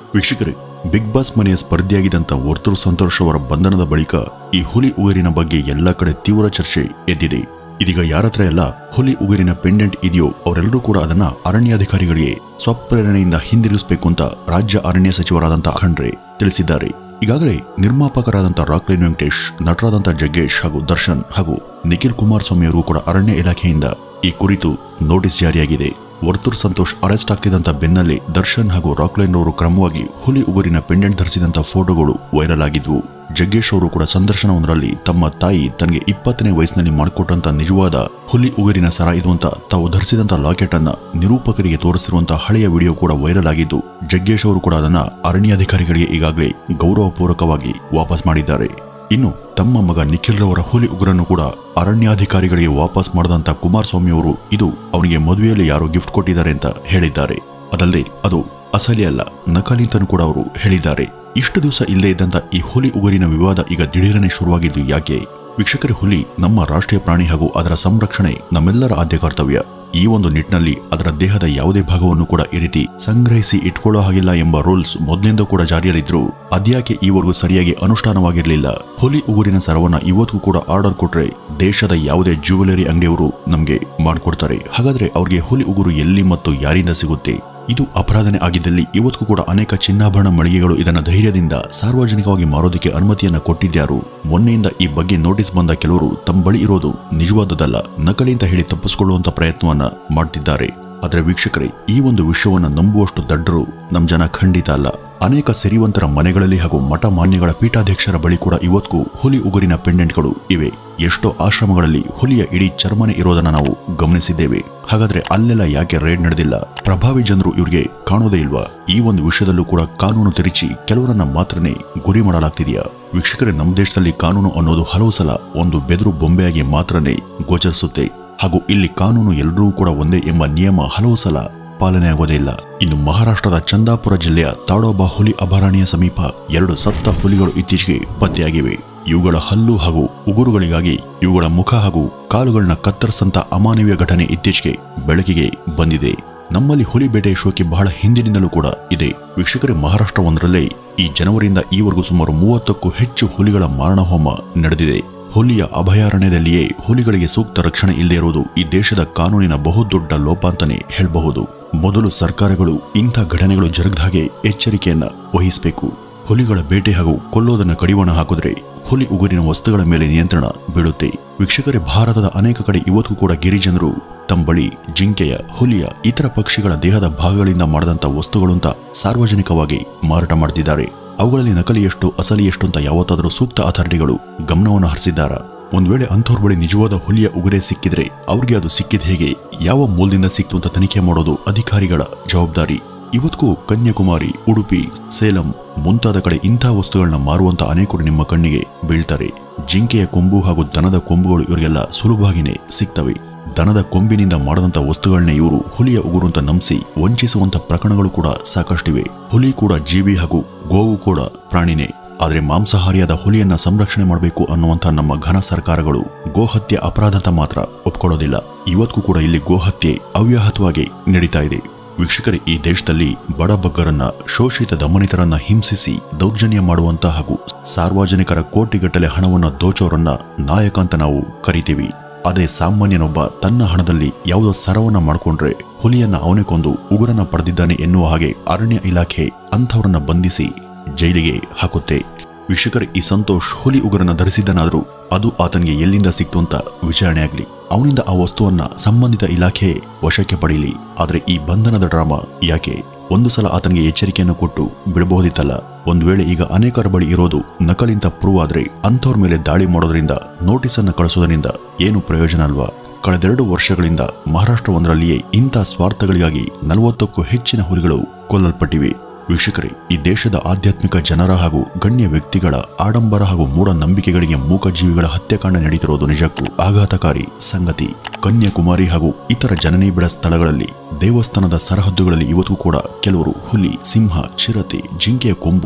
ವೀಕ್ಷಕರೇ big boss ಮನೆಯ ಸ್ಪರ್ಧಿಯಾಗಿದ್ದಂಥ ವರ್ತೂರ್ ಸಂತೋಷ್ ಅವರ ಬಂಧನದ ಬಳಿಕ ಈ ಹುಲಿ ಉಗುರಿನ ಬಗ್ಗೆ ಎಲ್ಲ ಕಡೆ ತೀವ್ರ ಚರ್ಚೆ ಎದ್ದಿದೆ ಇದೀಗ ಯಾರತ್ರ ಎಲ್ಲ ಹುಲಿ ಉಗುರಿನ ಪೆಂಡೆಂಟ್ ಇದೆಯೋ ಅವರೆಲ್ಲರೂ ಕೂಡ ಅದನ್ನ ಅರಣ್ಯಾಧಿಕಾರಿಗಳಿಗೆ ಸ್ವಪ್ರೇರಣೆಯಿಂದ ಹಿಂದಿರುಗಿಸಬೇಕು ಅಂತ ರಾಜ್ಯ ಅರಣ್ಯ ಸಚಿವರಾದಂಥ ಖಂಡ್ರೆ ತಿಳಿಸಿದ್ದಾರೆ ಈಗಾಗಲೇ ನಿರ್ಮಾಪಕರಾದಂಥ ರಾಕ್ಲೈನ್ ವೆಂಕಟೇಶ್ ನಟರಾದಂಥ ಜಗ್ಗೇಶ್ ಹಾಗೂ ದರ್ಶನ್ ಹಾಗೂ ನಿಖಿಲ್ ಕುಮಾರಸ್ವಾಮಿ ಅವರು ಕೂಡ ಅರಣ್ಯ ಇಲಾಖೆಯಿಂದ ಈ ಕುರಿತು ನೋಟಿಸ್ ಜಾರಿಯಾಗಿದೆ ವರ್ತೂರ್ ಸಂತೋಷ್ ಅರೆಸ್ಟ್ ಆಗ್ತಿದ್ದಂಥ ಬೆನ್ನಲ್ಲೇ ದರ್ಶನ್ ಹಾಗೂ ರಾಕ್ಲೈನ್ ಅವರು ಕ್ರಮವಾಗಿ ಹುಲಿ ಉಗುರಿನ ಪೆಂಡೆಂಟ್ ಧರಿಸಿದಂಥ ಫೋಟೋಗಳು ವೈರಲ್ ಆಗಿದ್ವು ಜಗ್ಗೇಶ್ ಅವರು ಕೂಡ ಸಂದರ್ಶನವೊಂದರಲ್ಲಿ ತಮ್ಮ ತಾಯಿ ತನಗೆ ಇಪ್ಪತ್ತನೇ ವಯಸ್ಸಿನಲ್ಲಿ ಮಾಡಿಕೊಟ್ಟಂತ ನಿಜವಾದ ಹುಲಿ ಉಗುರಿನ ಸರ ಇದು ಅಂತ ತಾವು ಧರಿಸಿದಂತ ಲಾಕೆಟ್ ಅನ್ನ ನಿರೂಪಕರಿಗೆ ತೋರಿಸಿರುವಂತಹ ಹಳೆಯ ವಿಡಿಯೋ ಕೂಡ ವೈರಲ್ ಆಗಿದ್ದು ಜಗ್ಗೇಶ್ ಅವರು ಕೂಡ ಅದನ್ನ ಅರಣ್ಯಾಧಿಕಾರಿಗಳಿಗೆ ಈಗಾಗಲೇ ಗೌರವಪೂರ್ವಕವಾಗಿ ವಾಪಸ್ ಮಾಡಿದ್ದಾರೆ ಇನ್ನು ತಮ್ಮ ಮಗ ನಿಖಿಲ್ ರವರ ಹುಲಿ ಉಗುರನ್ನು ಕೂಡ ಅರಣ್ಯಾಧಿಕಾರಿಗಳಿಗೆ ವಾಪಸ್ ಮಾಡದಂತ ಕುಮಾರಸ್ವಾಮಿ ಅವರು ಇದು ಅವನಿಗೆ ಮದುವೆಯಲ್ಲಿ ಯಾರೋ ಗಿಫ್ಟ್ ಕೊಟ್ಟಿದ್ದಾರೆ ಅಂತ ಹೇಳಿದ್ದಾರೆ ಅದಲ್ಲದೆ ಅದು ಅಸಲಿ ಅಲ್ಲ ನಕಲಿ ಅಂತನೂ ಕೂಡ ಅವರು ಹೇಳಿದ್ದಾರೆ ಇಷ್ಟು ದಿವಸ ಇಲ್ಲೇ ಇದ್ದಂತ ಈ ಹುಲಿ ಉಗುರಿನ ವಿವಾದ ಈಗ ದಿಢೀರನೆ ಶುರುವಾಗಿದ್ದು ಯಾಕೆ ವೀಕ್ಷಕರ ಹುಲಿ ನಮ್ಮ ರಾಷ್ಟ್ರೀಯ ಪ್ರಾಣಿ ಹಾಗೂ ಅದರ ಸಂರಕ್ಷಣೆ ನಮ್ಮೆಲ್ಲರ ಆದ್ಯ ಕರ್ತವ್ಯ ಈ ಒಂದು ನಿಟ್ಟಿನಲ್ಲಿ ಅದರ ದೇಹದ ಯಾವುದೇ ಭಾಗವನ್ನು ಕೂಡ ಈ ರೀತಿ ಸಂಗ್ರಹಿಸಿ ಇಟ್ಕೊಳ್ಳೋ ಹಾಗಿಲ್ಲ ಎಂಬ ರೂಲ್ಸ್ ಮೊದಲಿಂದ ಕೂಡ ಜಾರಿಯಲ್ಲಿದ್ರು ಅದ್ಯಾಕೆ ಈವರೆಗೂ ಸರಿಯಾಗಿ ಅನುಷ್ಠಾನವಾಗಿರಲಿಲ್ಲ ಹುಲಿ ಉಗುರಿನ ಸರವನ್ನ ಇವತ್ತು ಕೂಡ ಆರ್ಡರ್ ಕೊಟ್ರೆ ದೇಶದ ಯಾವುದೇ ಜ್ಯುವೆಲರಿ ಅಂಗಡಿಯವರು ನಮಗೆ ಮಾಡಿಕೊಡ್ತಾರೆ ಹಾಗಾದ್ರೆ ಅವ್ರಿಗೆ ಹುಲಿ ಉಗುರು ಎಲ್ಲಿ ಮತ್ತು ಯಾರಿಂದ ಸಿಗುತ್ತೆ ಇದು ಅಪರಾಧನೆ ಆಗಿದ್ದಲ್ಲಿ ಇವತ್ತಿಗೂ ಕೂಡ ಅನೇಕ ಚಿನ್ನಾಭರಣ ಮಳಿಗೆಗಳು ಇದನ್ನ ಧೈರ್ಯದಿಂದ ಸಾರ್ವಜನಿಕವಾಗಿ ಮಾರೋದಕ್ಕೆ ಅನುಮತಿಯನ್ನ ಕೊಟ್ಟಿದ್ಯಾರು ಮೊನ್ನೆಯಿಂದ ಈ ಬಗ್ಗೆ ನೋಟಿಸ್ ಬಂದ ಕೆಲವರು ತಮ್ಮ ಬಳಿ ಇರೋದು ನಿಜವಾದದಲ್ಲ ನಕಲಿ ಅಂತ ಹೇಳಿ ತಪ್ಪಿಸಿಕೊಳ್ಳುವಂತ ಪ್ರಯತ್ನವನ್ನ ಮಾಡ್ತಿದ್ದಾರೆ ಆದ್ರೆ ವೀಕ್ಷಕರೇ ಈ ಒಂದು ವಿಷಯವನ್ನ ನಂಬುವಷ್ಟು ದಡ್ಡರು ನಮ್ ಜನ ಖಂಡಿತ ಅಲ್ಲ ಅನೇಕ ಸಿರಿವಂತರ ಮನೆಗಳಲ್ಲಿ ಹಾಗೂ ಮಠ ಮಾನ್ಯಗಳ ಪೀಠಾಧ್ಯಕ್ಷರ ಬಳಿ ಕೂಡ ಇವತ್ತಿಗೂ ಹುಲಿ ಉಗುರಿನ ಪೆಂಡೆಂಟ್ಗಳು ಇವೆ ಎಷ್ಟೋ ಆಶ್ರಮಗಳಲ್ಲಿ ಹುಲಿಯ ಇಡೀ ಚರ್ಮನೆ ಇರೋದನ್ನ ನಾವು ಗಮನಿಸಿದ್ದೇವೆ ಹಾಗಾದ್ರೆ ಅಲ್ಲೆಲ್ಲ ಯಾಕೆ ರೇಡ್ ನಡೆದಿಲ್ಲ ಪ್ರಭಾವಿ ಜನರು ಇವ್ರಿಗೆ ಕಾಣೋದೇ ಇಲ್ವಾ ಈ ಒಂದು ವಿಷಯದಲ್ಲೂ ಕೂಡ ಕಾನೂನು ತಿರುಚಿ ಕೆಲವರನ್ನ ಮಾತ್ರನೇ ಗುರಿ ಮಾಡಲಾಗ್ತಿದೆಯಾ ವೀಕ್ಷಕರೇ ನಮ್ಮ ದೇಶದಲ್ಲಿ ಕಾನೂನು ಅನ್ನೋದು ಹಲವು ಸಲ ಒಂದು ಬೆದರು ಬೊಂಬೆಯಾಗಿ ಮಾತ್ರನೇ ಗೋಚರಿಸುತ್ತೆ ಹಾಗೂ ಇಲ್ಲಿ ಕಾನೂನು ಎಲ್ಲರೂ ಕೂಡ ಒಂದೇ ಎಂಬ ನಿಯಮ ಹಲವು ಸಲ ಪಾಲನೆ ಆಗೋದೇ ಇಲ್ಲ ಇನ್ನು ಮಹಾರಾಷ್ಟ್ರದ ಚಂದಾಪುರ ಜಿಲ್ಲೆಯ ತಾಡೋಬಾ ಹುಲಿ ಅಭಯಾರಣ್ಯ ಸಮೀಪ ಎರಡು ಸತ್ತ ಹುಲಿಗಳು ಇತ್ತೀಚೆಗೆ ಪತ್ತೆಯಾಗಿವೆ ಇವುಗಳ ಹಲ್ಲು ಹಾಗೂ ಉಗುರುಗಳಿಗಾಗಿ ಇವುಗಳ ಮುಖ ಹಾಗೂ ಕಾಲುಗಳನ್ನ ಕತ್ತರಿಸಂತ ಅಮಾನವೀಯ ಘಟನೆ ಇತ್ತೀಚೆಗೆ ಬೆಳಕಿಗೆ ಬಂದಿದೆ ನಮ್ಮಲ್ಲಿ ಹುಲಿ ಬೇಟೆ ಶೋಕಿ ಬಹಳ ಹಿಂದಿನಿಂದಲೂ ಕೂಡ ಇದೆ ವೀಕ್ಷಕರೇ ಮಹಾರಾಷ್ಟ್ರ ಒಂದರಲ್ಲೇ ಈ ಜನವರಿಯಿಂದ ಈವರೆಗೂ ಸುಮಾರು ಮೂವತ್ತಕ್ಕೂ ಹೆಚ್ಚು ಹುಲಿಗಳ ಮಾರಣಹೋಮ ನಡೆದಿದೆ ಹುಲಿಯ ಅಭಯಾರಣ್ಯದಲ್ಲಿಯೇ ಹುಲಿಗಳಿಗೆ ಸೂಕ್ತ ರಕ್ಷಣೆ ಇಲ್ಲದೆ ಇರುವುದು ಈ ದೇಶದ ಕಾನೂನಿನ ಬಹುದೊಡ್ಡ ಲೋಪ ಅಂತಾನೆ ಹೇಳಬಹುದು ಮೊದಲು ಸರ್ಕಾರಗಳು ಇಂಥ ಘಟನೆಗಳು ಜರುಗದ ಹಾಗೆ ಎಚ್ಚರಿಕೆಯನ್ನ ವಹಿಸಬೇಕು ಹುಲಿಗಳ ಬೇಟೆ ಹಾಗೂ ಕೊಲ್ಲೋದನ್ನ ಕಡಿವಾಣ ಹಾಕಿದ್ರೆ ಹುಲಿ ಉಗುರಿನ ವಸ್ತುಗಳ ಮೇಲೆ ನಿಯಂತ್ರಣ ಬೀಳುತ್ತೆ ವೀಕ್ಷಕರೇ ಭಾರತದ ಅನೇಕ ಕಡೆ ಇವತ್ತು ಕೂಡ ಗಿರಿಜನರು ತಮ್ಮ ಬಳಿ ಜಿಂಕೆಯ ಹುಲಿಯ ಇತರ ಪಕ್ಷಿಗಳ ದೇಹದ ಭಾಗಗಳಿಂದ ಮಾಡಿದಂತ ವಸ್ತುಗಳು ಅಂತ ಸಾರ್ವಜನಿಕವಾಗಿ ಮಾರಾಟ ಮಾಡ್ತಿದ್ದಾರೆ ಅವುಗಳಲ್ಲಿ ನಕಲಿ ಎಷ್ಟು ಅಸಲಿ ಎಷ್ಟು ಅಂತ ಯಾವತ್ತಾದರೂ ಸೂಕ್ತ ಅಥಾರಿಟಿಗಳು ಗಮನವನ್ನು ಹರಿಸಿದ್ದಾರ ಒಂದ್ ವೇಳೆ ಅಂಥವ್ರ ಬಳಿ ನಿಜವಾದ ಹುಲಿಯ ಉಗುರೆ ಸಿಕ್ಕಿದ್ರೆ ಅವ್ರಿಗೆ ಅದು ಸಿಕ್ಕಿದ ಹೇಗೆ ಯಾವ ಮೂಲದಿಂದ ಸಿಕ್ತು ಅಂತ ತನಿಖೆ ಮಾಡೋದು ಅಧಿಕಾರಿಗಳ ಜವಾಬ್ದಾರಿ ಇವತ್ತಿಗೂ ಕನ್ಯಾಕುಮಾರಿ ಉಡುಪಿ ಸೇಲಂ ಮುಂತಾದ ಕಡೆ ಇಂಥ ವಸ್ತುಗಳನ್ನ ಮಾರುವಂತ ಅನೇಕರು ನಿಮ್ಮ ಕಣ್ಣಿಗೆ ಬೀಳ್ತಾರೆ ಜಿಂಕೆಯ ಕೊಂಬು ಹಾಗೂ ದನದ ಕೊಂಬುಗಳು ಇವರಿಗೆಲ್ಲ ಸುಲಭವಾಗಿನೇ ಸಿಗ್ತವೆ ದನದ ಕೊಂಬಿನಿಂದ ಮಾಡದಂತ ವಸ್ತುಗಳನ್ನೇ ಇವರು ಹುಲಿಯ ಉಗುರು ಅಂತ ನಂಬಿಸಿ ವಂಚಿಸುವಂತ ಪ್ರಕರಣಗಳು ಕೂಡ ಸಾಕಷ್ಟಿವೆ ಹುಲಿ ಕೂಡ ಜೀವಿ ಹಾಗೂ ಗೋವು ಕೂಡ ಪ್ರಾಣಿನೇ ಆದರೆ ಮಾಂಸಾಹಾರಿಯಾದ ಹುಲಿಯನ್ನ ಸಂರಕ್ಷಣೆ ಮಾಡಬೇಕು ಅನ್ನುವಂಥ ನಮ್ಮ ಘನ ಸರ್ಕಾರಗಳು ಗೋಹತ್ಯೆ ಅಪರಾಧ ಅಂತ ಮಾತ್ರ ಒಪ್ಕೊಳ್ಳೋದಿಲ್ಲ ಇವತ್ತಿಗೂ ಕೂಡ ಇಲ್ಲಿ ಗೋಹತ್ಯೆ ಅವ್ಯಾಹತವಾಗಿ ನಡೀತಾ ಇದೆ ವೀಕ್ಷಕರೇ ಈ ದೇಶದಲ್ಲಿ ಬಡಬಗ್ಗರನ್ನ ಶೋಷಿತ ದಮನಿತರನ್ನ ಹಿಂಸಿಸಿ ದೌರ್ಜನ್ಯ ಮಾಡುವಂತ ಹಾಗೂ ಸಾರ್ವಜನಿಕರ ಕೋಟಿಗಟ್ಟಲೆ ಹಣವನ್ನ ದೋಚೋರನ್ನ ನಾಯಕ ಅಂತ ನಾವು ಕರಿತೀವಿ ಅದೇ ಸಾಮಾನ್ಯನೊಬ್ಬ ತನ್ನ ಹಣದಲ್ಲಿ ಯಾವುದೋ ಸರವನ್ನ ಮಾಡ್ಕೊಂಡ್ರೆ ಹುಲಿಯನ್ನ ಅವನೇ ಕೊಂದು ಉಗುರನ್ನ ಪಡೆದಿದ್ದಾನೆ ಎನ್ನುವ ಹಾಗೆ ಅರಣ್ಯ ಇಲಾಖೆ ಅಂಥವರನ್ನ ಬಂಧಿಸಿ ಜೈಲಿಗೆ ಹಾಕುತ್ತೆ ವೀಕ್ಷಕರೇ ಈ ಸಂತೋಷ್ ಹುಲಿ ಉಗುರನ್ನ ಧರಿಸಿದ್ದನಾದ್ರೂ ಅದು ಆತನಿಗೆ ಎಲ್ಲಿಂದ ಸಿಕ್ತು ಅಂತ ವಿಚಾರಣೆ ಆಗ್ಲಿ ಅವನಿಂದ ಆ ವಸ್ತುವನ್ನ ಸಂಬಂಧಿತ ಇಲಾಖೆ ವಶಕ್ಕೆ ಪಡೀಲಿ ಆದ್ರೆ ಈ ಬಂಧನದ ಡ್ರಾಮಾ ಯಾಕೆ ಒಂದು ಸಲ ಆತನಿಗೆ ಎಚ್ಚರಿಕೆಯನ್ನು ಕೊಟ್ಟು ಬಿಡಬಹುದಿತ್ತಲ್ಲ ಒಂದು ವೇಳೆ ಈಗ ಅನೇಕರ ಬಳಿ ಇರೋದು ನಕಲಿಂತ ಪ್ರೂವ್ ಆದ್ರೆ ಅಂಥವ್ರ ಮೇಲೆ ದಾಳಿ ಮಾಡೋದ್ರಿಂದ ನೋಟಿಸ್ ಅನ್ನ ಕಳಿಸೋದ್ರಿಂದ ಏನು ಪ್ರಯೋಜನ ಅಲ್ವಾ ಕಳೆದೆರಡು ವರ್ಷಗಳಿಂದ ಮಹಾರಾಷ್ಟ್ರ ಒಂದರಲ್ಲಿಯೇ ಇಂಥ ಸ್ವಾರ್ಥಗಳಿಗಾಗಿ ನಲವತ್ತಕ್ಕೂ ಹೆಚ್ಚಿನ ಹುಲಿಗಳು ಕೊಲ್ಲಲ್ಪಟ್ಟಿವೆ ವೀಕ್ಷಕರೇ ಈ ದೇಶದ ಆಧ್ಯಾತ್ಮಿಕ ಜನರ ಹಾಗೂ ಗಣ್ಯ ವ್ಯಕ್ತಿಗಳ ಆಡಂಬರ ಹಾಗೂ ಮೂಢನಂಬಿಕೆಗಳಿಗೆ ಮೂಕಜೀವಿಗಳ ಹತ್ಯಾಕಾಂಡ ನಡೀತಿರೋದು ನಿಜಕ್ಕೂ ಆಘಾತಕಾರಿ ಸಂಗತಿ ಕನ್ಯಾಕುಮಾರಿ ಹಾಗೂ ಇತರ ಜನನಿಬಿಡ ಸ್ಥಳಗಳಲ್ಲಿ ದೇವಸ್ಥಾನದ ಸರಹದ್ದುಗಳಲ್ಲಿ ಇವತ್ತು ಕೂಡ ಕೆಲವರು ಹುಲಿ ಸಿಂಹ ಚಿರತೆ ಜಿಂಕೆಯ ಕೊಂಬು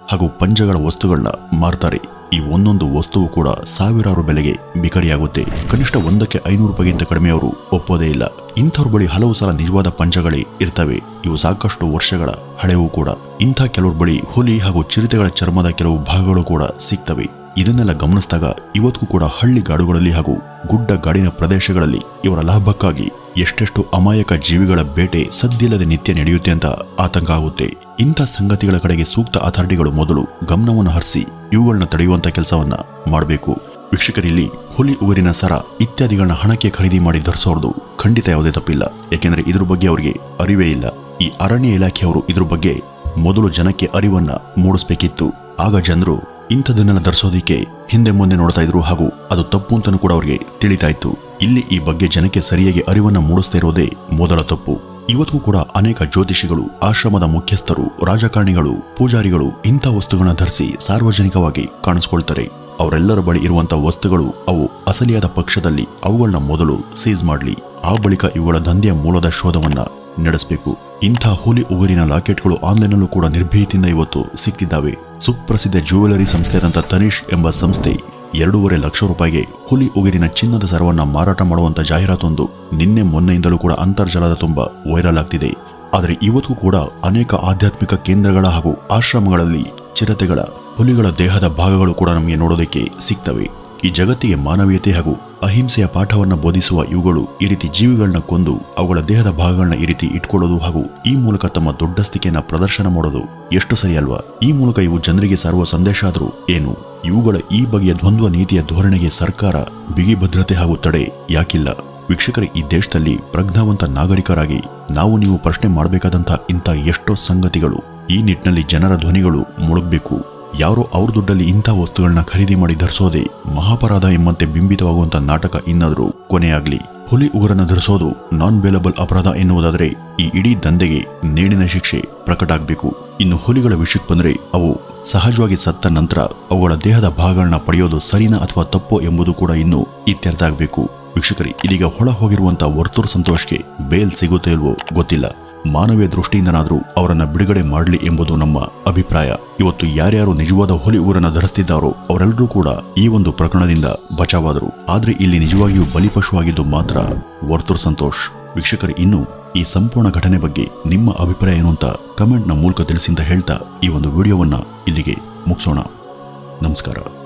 ಹಾಗೂ ಪಂಜಗಳ ವಸ್ತುಗಳನ್ನ ಮಾರ್ತಾರೆ ಈ ಒಂದೊಂದು ವಸ್ತುವು ಕೂಡ ಸಾವಿರಾರು ಬೆಲೆಗೆ ಬಿಕರಿಯಾಗುತ್ತೆ ಕನಿಷ್ಠ ಒಂದಕ್ಕೆ ಐನೂರು ರೂಪಾಯಿಗಿಂತ ಕಡಿಮೆ ಅವರು ಒಪ್ಪೋದೇ ಇಲ್ಲ ಇಂಥವ್ರ ಬಳಿ ಹಲವು ಸಲ ನಿಜವಾದ ಪಂಜಗಳೇ ಇರ್ತವೆ ಇವು ಸಾಕಷ್ಟು ವರ್ಷಗಳ ಹಳೆವು ಕೂಡ ಇಂಥ ಕೆಲವ್ರ ಬಳಿ ಹುಲಿ ಹಾಗೂ ಚಿರತೆಗಳ ಚರ್ಮದ ಕೆಲವು ಭಾಗಗಳು ಕೂಡ ಸಿಗ್ತವೆ ಇದನ್ನೆಲ್ಲ ಗಮನಿಸಿದಾಗ ಇವತ್ತಿಗೂ ಕೂಡ ಹಳ್ಳಿ ಗಾಡುಗಳಲ್ಲಿ ಹಾಗೂ ಗುಡ್ಡ ಗಾಡಿನ ಪ್ರದೇಶಗಳಲ್ಲಿ ಇವರ ಲಾಭಕ್ಕಾಗಿ ಎಷ್ಟೆಷ್ಟು ಅಮಾಯಕ ಜೀವಿಗಳ ಬೇಟೆ ಸದ್ದಿಲ್ಲದೆ ನಿತ್ಯ ನಡೆಯುತ್ತೆ ಅಂತ ಆತಂಕ ಆಗುತ್ತೆ ಇಂಥ ಸಂಗತಿಗಳ ಕಡೆಗೆ ಸೂಕ್ತ ಅಥಾರಿಟಿಗಳು ಮೊದಲು ಗಮನವನ್ನು ಹರಿಸಿ ಇವುಗಳನ್ನ ತಡೆಯುವಂತ ಕೆಲಸವನ್ನ ಮಾಡಬೇಕು ವೀಕ್ಷಕರಿಲ್ಲಿ ಹುಲಿ ಉಗುರಿನ ಸರ ಇತ್ಯಾದಿಗಳನ್ನ ಹಣಕ್ಕೆ ಖರೀದಿ ಮಾಡಿ ಧರಿಸೋರ್ದು ಖಂಡಿತ ಯಾವುದೇ ತಪ್ಪಿಲ್ಲ ಯಾಕೆಂದ್ರೆ ಇದ್ರ ಬಗ್ಗೆ ಅವರಿಗೆ ಅರಿವೇ ಇಲ್ಲ ಈ ಅರಣ್ಯ ಇಲಾಖೆಯವರು ಇದ್ರ ಬಗ್ಗೆ ಮೊದಲು ಜನಕ್ಕೆ ಅರಿವನ್ನ ಮೂಡಿಸ್ಬೇಕಿತ್ತು ಆಗ ಜನರು ಇಂಥದನ್ನೆಲ್ಲ ಧರಿಸೋದಿಕ್ಕೆ ಹಿಂದೆ ಮುಂದೆ ನೋಡ್ತಾ ಇದ್ರು ಹಾಗೂ ಅದು ತಪ್ಪು ಅಂತಲೂ ಕೂಡ ಅವರಿಗೆ ತಿಳಿತಾ ಇತ್ತು ಇಲ್ಲಿ ಈ ಬಗ್ಗೆ ಜನಕ್ಕೆ ಸರಿಯಾಗಿ ಅರಿವನ್ನ ಮೂಡಿಸ್ತಾ ಇರೋದೇ ಮೊದಲ ತಪ್ಪು ಇವತ್ತಿಗೂ ಕೂಡ ಅನೇಕ ಜ್ಯೋತಿಷಿಗಳು ಆಶ್ರಮದ ಮುಖ್ಯಸ್ಥರು ರಾಜಕಾರಣಿಗಳು ಪೂಜಾರಿಗಳು ಇಂಥ ವಸ್ತುಗಳನ್ನ ಧರಿಸಿ ಸಾರ್ವಜನಿಕವಾಗಿ ಕಾಣಿಸ್ಕೊಳ್ತಾರೆ ಅವರೆಲ್ಲರ ಬಳಿ ಇರುವಂತ ವಸ್ತುಗಳು ಅವು ಅಸಲಿಯಾದ ಪಕ್ಷದಲ್ಲಿ ಅವುಗಳನ್ನ ಮೊದಲು ಸೀಸ್ ಮಾಡಲಿ ಆ ಬಳಿಕ ಇವುಗಳ ದಂಧೆಯ ಮೂಲದ ಶೋಧವನ್ನ ನಡೆಸಬೇಕು ಇಂಥ ಹುಲಿ ಉಗುರಿನ ಲಾಕೆಟ್ಗಳು ಆನ್ಲೈನಲ್ಲೂ ಕೂಡ ನಿರ್ಭೀತಿಯಿಂದ ಇವತ್ತು ಸಿಕ್ತಿದ್ದಾವೆ ಸುಪ್ರಸಿದ್ಧ ಜ್ಯುವೆಲರಿ ಸಂಸ್ಥೆಯಾದಂಥ ತನಿಷ್ ಎಂಬ ಸಂಸ್ಥೆ ಎರಡೂವರೆ ಲಕ್ಷ ರೂಪಾಯಿಗೆ ಹುಲಿ ಉಗುರಿನ ಚಿನ್ನದ ಸರವನ್ನ ಮಾರಾಟ ಮಾಡುವಂತ ಜಾಹೀರಾತೊಂದು ನಿನ್ನೆ ಮೊನ್ನೆಯಿಂದಲೂ ಕೂಡ ಅಂತರ್ಜಾಲದ ತುಂಬ ವೈರಲ್ ಆಗ್ತಿದೆ ಆದರೆ ಇವತ್ತಿಗೂ ಕೂಡ ಅನೇಕ ಆಧ್ಯಾತ್ಮಿಕ ಕೇಂದ್ರಗಳ ಹಾಗೂ ಆಶ್ರಮಗಳಲ್ಲಿ ಚಿರತೆಗಳ ಹುಲಿಗಳ ದೇಹದ ಭಾಗಗಳು ಕೂಡ ನಮಗೆ ನೋಡೋದಕ್ಕೆ ಸಿಗ್ತವೆ ಈ ಜಗತ್ತಿಗೆ ಮಾನವೀಯತೆ ಹಾಗೂ ಅಹಿಂಸೆಯ ಪಾಠವನ್ನ ಬೋಧಿಸುವ ಇವುಗಳು ಈ ರೀತಿ ಜೀವಿಗಳನ್ನ ಕೊಂದು ಅವುಗಳ ದೇಹದ ಭಾಗಗಳನ್ನ ಈ ರೀತಿ ಇಟ್ಕೊಳ್ಳೋದು ಹಾಗೂ ಈ ಮೂಲಕ ತಮ್ಮ ದೊಡ್ಡಸ್ತಿಕೆಯನ್ನ ಪ್ರದರ್ಶನ ಮಾಡೋದು ಎಷ್ಟು ಸರಿ ಅಲ್ವಾ ಈ ಮೂಲಕ ಇವು ಜನರಿಗೆ ಸಾರುವ ಸಂದೇಶ ಆದರೂ ಏನು ಇವುಗಳ ಈ ಬಗೆಯ ದ್ವಂದ್ವ ನೀತಿಯ ಧೋರಣೆಗೆ ಸರ್ಕಾರ ಬಿಗಿ ಭದ್ರತೆ ಹಾಗೂ ತಡೆ ಯಾಕಿಲ್ಲ ವೀಕ್ಷಕರೇ ಈ ದೇಶದಲ್ಲಿ ಪ್ರಜ್ಞಾವಂತ ನಾಗರಿಕರಾಗಿ ನಾವು ನೀವು ಪ್ರಶ್ನೆ ಮಾಡಬೇಕಾದಂಥ ಇಂಥ ಎಷ್ಟೋ ಸಂಗತಿಗಳು ಈ ನಿಟ್ಟಿನಲ್ಲಿ ಜನರ ಧ್ವನಿಗಳು ಮುಳುಗಬೇಕು ಯಾರೋ ಅವ್ರ ದುಡ್ಡಲ್ಲಿ ಇಂಥ ವಸ್ತುಗಳನ್ನ ಖರೀದಿ ಮಾಡಿ ಧರಿಸೋದೇ ಮಹಾಪರಾಧ ಎಂಬಂತೆ ಬಿಂಬಿತವಾಗುವಂತ ನಾಟಕ ಇನ್ನಾದರೂ ಕೊನೆಯಾಗ್ಲಿ ಹುಲಿ ಉಗುರನ್ನ ಧರಿಸೋದು ನಾನ್ ಬೇಲಬಲ್ ಅಪರಾಧ ಎನ್ನುವುದಾದರೆ ಈ ಇಡೀ ದಂಧೆಗೆ ನೇಣಿನ ಶಿಕ್ಷೆ ಪ್ರಕಟ ಆಗಬೇಕು ಇನ್ನು ಹುಲಿಗಳ ವಿಷಯಕ್ಕೆ ಬಂದ್ರೆ ಅವು ಸಹಜವಾಗಿ ಸತ್ತ ನಂತರ ಅವುಗಳ ದೇಹದ ಭಾಗಗಳನ್ನ ಪಡೆಯೋದು ಸರಿನಾ ಅಥವಾ ತಪ್ಪೋ ಎಂಬುದು ಕೂಡ ಇನ್ನೂ ಇತ್ಯರ್ಥ ಆಗಬೇಕು ವೀಕ್ಷಕರಿ ಇದೀಗ ಹೊಳ ಹೋಗಿರುವಂತ ವರ್ತೂರ್ ಸಂತೋಷ್ಗೆ ಬೇಲ್ ಸಿಗುತ್ತೋ ಇಲ್ವೋ ಗೊತ್ತಿಲ್ಲ ಮಾನವೀಯ ದೃಷ್ಟಿಯಿಂದನಾದರೂ ಅವರನ್ನ ಬಿಡುಗಡೆ ಮಾಡಲಿ ಎಂಬುದು ನಮ್ಮ ಅಭಿಪ್ರಾಯ ಇವತ್ತು ಯಾರ್ಯಾರು ನಿಜವಾದ ಹುಲಿ ಊರನ್ನ ಧರಿಸ್ತಿದ್ದಾರೋ ಅವರೆಲ್ಲರೂ ಕೂಡ ಈ ಒಂದು ಪ್ರಕರಣದಿಂದ ಬಚಾವಾದರು ಆದ್ರೆ ಇಲ್ಲಿ ನಿಜವಾಗಿಯೂ ಬಲಿಪಶುವಾಗಿದ್ದು ಮಾತ್ರ ವರ್ತೂರ್ ಸಂತೋಷ್ ವೀಕ್ಷಕರು ಇನ್ನು ಈ ಸಂಪೂರ್ಣ ಘಟನೆ ಬಗ್ಗೆ ನಿಮ್ಮ ಅಭಿಪ್ರಾಯ ಏನು ಅಂತ ಕಮೆಂಟ್ನ ಮೂಲಕ ತಿಳಿಸಿ ಅಂತ ಹೇಳ್ತಾ ಈ ಒಂದು ವಿಡಿಯೋವನ್ನ ಇಲ್ಲಿಗೆ ಮುಗಿಸೋಣ ನಮಸ್ಕಾರ